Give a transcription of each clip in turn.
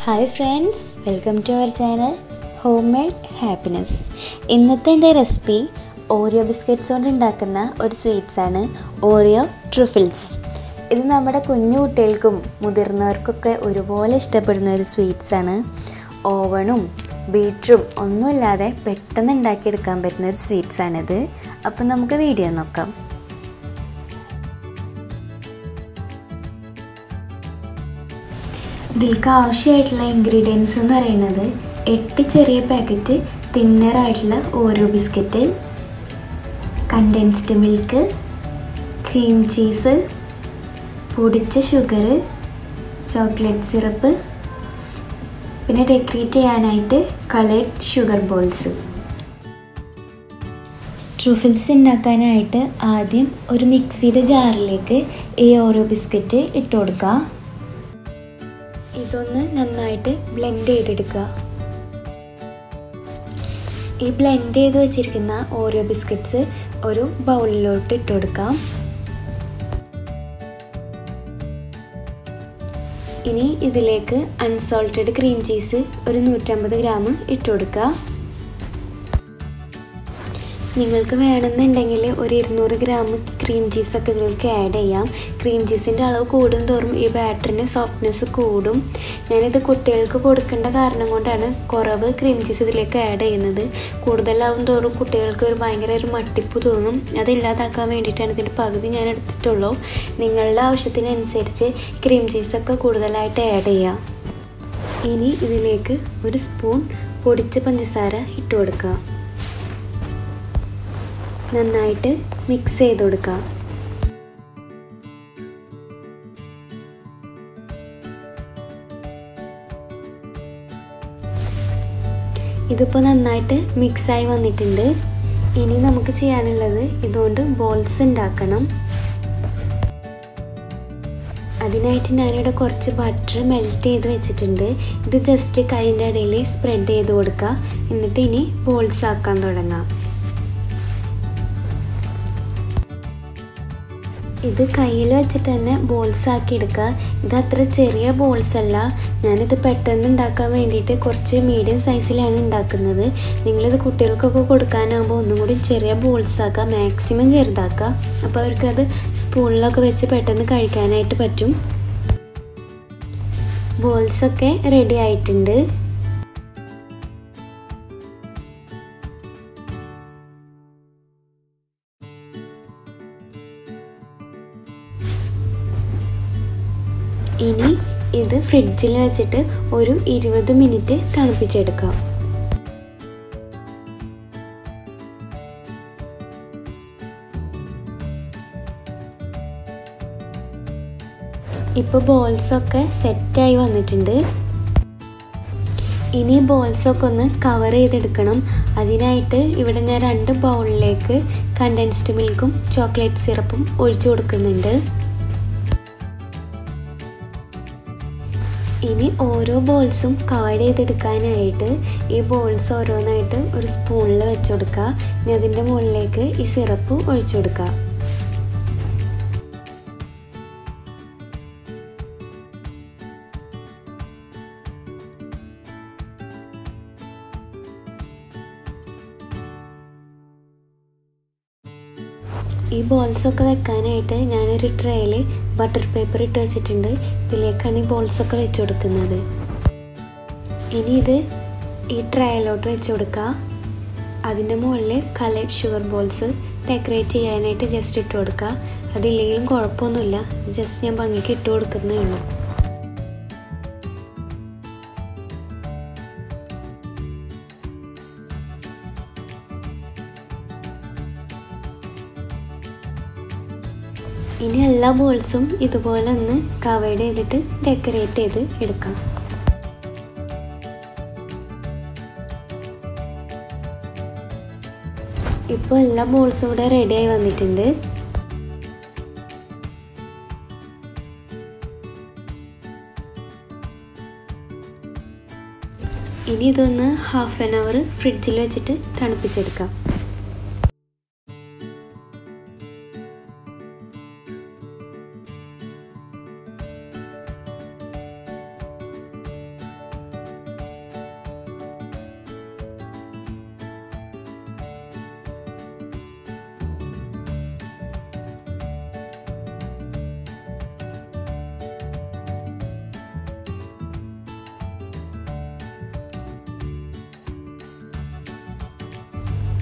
hi friends welcome to our channel home made happiness ഇന്നത്തെ എൻ്റെ recipe Oreo biscuits കൊണ്ട് ഉണ്ടാക്കുന്ന ഒരു സ്വീറ്റ്സാണ് ഓറിയോ ട്രുഫിൾസ് ഇത് നമ്മുടെ കുഞ്ഞു കുട്ടികൾക്കും മുതിർന്നവർക്കൊക്കെ ഒരുപോലെ ഇഷ്ടപ്പെടുന്ന ഒരു സ്വീറ്റ്സാണ് ഓവണും ബീറ്ററും ഒന്നുമില്ലാതെ പെട്ടെന്ന് ഉണ്ടാക്കിയെടുക്കാൻ പറ്റുന്ന ഒരു സ്വീറ്റ്സാണിത് അപ്പം നമുക്ക് വീഡിയോ നോക്കാം ഇതിലേക്ക് ആവശ്യമായിട്ടുള്ള ഇൻഗ്രീഡിയൻസ് എന്ന് പറയുന്നത് എട്ട് ചെറിയ പാക്കറ്റ് തിന്നറായിട്ടുള്ള ഓരോ biscuit condensed milk cream cheese പൊടിച്ച ഷുഗർ ചോക്ലേറ്റ് സിറപ്പ് പിന്നെ ഡെക്കറേറ്റ് ചെയ്യാനായിട്ട് കളേഡ് ഷുഗർ ബോൾസ് ട്രൂഫിൽസ് ഉണ്ടാക്കാനായിട്ട് ആദ്യം ഒരു മിക്സിയുടെ ജാറിലേക്ക് ഈ ഓരോ ബിസ്ക്കറ്റ് ഇട്ട് കൊടുക്കുക ഇതൊന്ന് നന്നായിട്ട് ബ്ലെൻഡ് ചെയ്തെടുക്കുക ഈ ബ്ലെൻഡ് ചെയ്ത് വെച്ചിരിക്കുന്ന ഓരോ ബിസ്ക്കറ്റ്സ് ഒരു ബൗളിലോട്ട് ഇട്ട് കൊടുക്കാം ഇനി ഇതിലേക്ക് അൺസോൾട്ടഡ് ക്രീം ചീസ് ഒരു നൂറ്റമ്പത് ഗ്രാം ഇട്ട് കൊടുക്കുക നിങ്ങൾക്ക് വേണമെന്നുണ്ടെങ്കിൽ ഒരു ഇരുന്നൂറ് ഗ്രാം ക്രീം ചീസൊക്കെ ഇതിലേക്ക് ആഡ് ചെയ്യാം ക്രീം ചീസിൻ്റെ അളവ് കൂടും തോറും ഈ ബാറ്ററിന് സോഫ്റ്റ്നെസ് കൂടും ഞാനിത് കുട്ടികൾക്ക് കൊടുക്കേണ്ട കാരണം കൊണ്ടാണ് കുറവ് ക്രീം ചീസ് ഇതിലേക്ക് ആഡ് ചെയ്യുന്നത് കൂടുതലാവും തോറും കുട്ടികൾക്ക് ഒരു ഭയങ്കര ഒരു മട്ടിപ്പ് തോന്നും അതില്ലാതാക്കാൻ വേണ്ടിയിട്ടാണ് ഇതിൻ്റെ പകുതി ഞാൻ എടുത്തിട്ടുള്ളൂ നിങ്ങളുടെ ആവശ്യത്തിനനുസരിച്ച് ക്രീം ചീസൊക്കെ കൂടുതലായിട്ട് ആഡ് ചെയ്യാം ഇനി ഇതിലേക്ക് ഒരു സ്പൂൺ പൊടിച്ച പഞ്ചസാര ഇട്ട് കൊടുക്കുക നന്നായിട്ട് മിക്സ് ചെയ്ത് കൊടുക്കുക ഇതിപ്പോൾ നന്നായിട്ട് മിക്സായി വന്നിട്ടുണ്ട് ഇനി നമുക്ക് ചെയ്യാനുള്ളത് ഇതുകൊണ്ട് ബോൾസ് ഉണ്ടാക്കണം അതിനായിട്ട് ഞാനിവിടെ കുറച്ച് ബട്ടർ മെൽറ്റ് ചെയ്ത് വെച്ചിട്ടുണ്ട് ഇത് ജസ്റ്റ് കൈൻ്റെ ഇടയിൽ സ്പ്രെഡ് ചെയ്ത് കൊടുക്കുക എന്നിട്ട് ഇനി ബോൾസ് ആക്കാൻ തുടങ്ങാം ഇത് കയ്യിൽ വെച്ചിട്ട് തന്നെ ബോൾസ് ആക്കി എടുക്കുക ഇത് അത്ര ചെറിയ ബോൾസ് അല്ല ഞാനിത് പെട്ടെന്ന് ഉണ്ടാക്കാൻ വേണ്ടിയിട്ട് കുറച്ച് മീഡിയം സൈസിലാണ് ഉണ്ടാക്കുന്നത് നിങ്ങളിത് കുട്ടികൾക്കൊക്കെ കൊടുക്കാനാകുമ്പോൾ ഒന്നും കൂടി ചെറിയ ബോൾസ് ആക്കുക മാക്സിമം ചെറുതാക്കുക അപ്പോൾ അവർക്കത് സ്പൂണിലൊക്കെ വെച്ച് പെട്ടെന്ന് കഴിക്കാനായിട്ട് പറ്റും ബോൾസൊക്കെ റെഡി ആയിട്ടുണ്ട് ഇനി ഇത് ഫ്രിഡ്ജിൽ വെച്ചിട്ട് ഒരു ഇരുപത് മിനിറ്റ് തണുപ്പിച്ചെടുക്കാം ഇപ്പോൾ ബോൾസൊക്കെ സെറ്റായി വന്നിട്ടുണ്ട് ഇനി ബോൾസൊക്കെ ഒന്ന് കവർ ചെയ്തെടുക്കണം അതിനായിട്ട് ഇവിടെ ഞാൻ രണ്ട് ബൗളിലേക്ക് കണ്ടൻസ്ഡ് മിൽക്കും ചോക്ലേറ്റ് സിറപ്പും ഒഴിച്ചു കൊടുക്കുന്നുണ്ട് ഇനി ഓരോ ബോൾസും കവർ ചെയ്തെടുക്കാനായിട്ട് ഈ ബോൾസ് ഓരോന്നായിട്ട് ഒരു സ്പൂണിൽ വെച്ച് കൊടുക്കുക ഇനി അതിൻ്റെ മുകളിലേക്ക് ഈ സിറപ്പ് ഒഴിച്ചു കൊടുക്കുക ഈ ബോൾസൊക്കെ വെക്കാനായിട്ട് ഞാനൊരു ട്രേയിൽ ബട്ടർ പേപ്പർ ഇട്ട് വെച്ചിട്ടുണ്ട് ഇതിലേക്കാണ് ഈ ബോൾസൊക്കെ വെച്ച് കൊടുക്കുന്നത് ഇനി ഇത് ഈ ട്രേയിലോട്ട് വെച്ച് കൊടുക്കുക അതിൻ്റെ മുകളിൽ കളേഡ് ഷുഗർ ബോൾസ് ഡെക്കറേറ്റ് ചെയ്യാനായിട്ട് ജസ്റ്റ് ഇട്ട് കൊടുക്കുക അതില്ലെങ്കിലും കുഴപ്പമൊന്നുമില്ല ജസ്റ്റ് ഞാൻ ഭംഗിക്ക് ഇട്ട് കൊടുക്കുന്നേ ഉള്ളൂ ഇനി എല്ലാ ബോൾസും ഇതുപോലെ ഒന്ന് കവേഡ് ചെയ്തിട്ട് ഡെക്കറേറ്റ് ചെയ്ത് എടുക്കാം ഇപ്പോൾ എല്ലാ ബോൾസും ഇവിടെ റെഡിയായി വന്നിട്ടുണ്ട് ഇനി ഇതൊന്ന് ഹാഫ് ആൻ അവർ ഫ്രിഡ്ജിൽ വെച്ചിട്ട് തണുപ്പിച്ചെടുക്കാം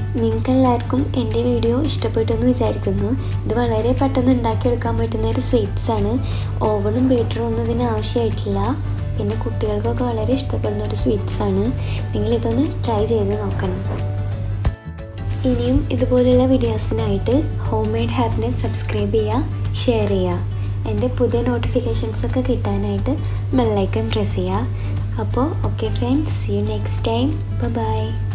നിങ്ങൾക്ക് എല്ലാവർക്കും എൻ്റെ വീഡിയോ ഇഷ്ടപ്പെട്ടു എന്ന് വിചാരിക്കുന്നു ഇത് വളരെ പെട്ടെന്ന് ഉണ്ടാക്കിയെടുക്കാൻ പറ്റുന്ന ഒരു സ്വീറ്റ്സ് ആണ് ഓവണും ബീറ്ററും ഒന്നും ഇതിന് ആവശ്യമായിട്ടില്ല പിന്നെ കുട്ടികൾക്കൊക്കെ വളരെ ഇഷ്ടപ്പെടുന്ന ഒരു സ്വീറ്റ്സ് ആണ് നിങ്ങളിതൊന്ന് ട്രൈ ചെയ്ത് നോക്കണം ഇനിയും ഇതുപോലുള്ള വീഡിയോസിനായിട്ട് ഹോം മെയ്ഡ് ഹാപ്പിനെസ് സബ്സ്ക്രൈബ് ചെയ്യുക ഷെയർ ചെയ്യുക എൻ്റെ പുതിയ നോട്ടിഫിക്കേഷൻസ് ഒക്കെ കിട്ടാനായിട്ട് ബെല്ലൈക്കൺ പ്രസ് ചെയ്യുക അപ്പോൾ okay friends you next time by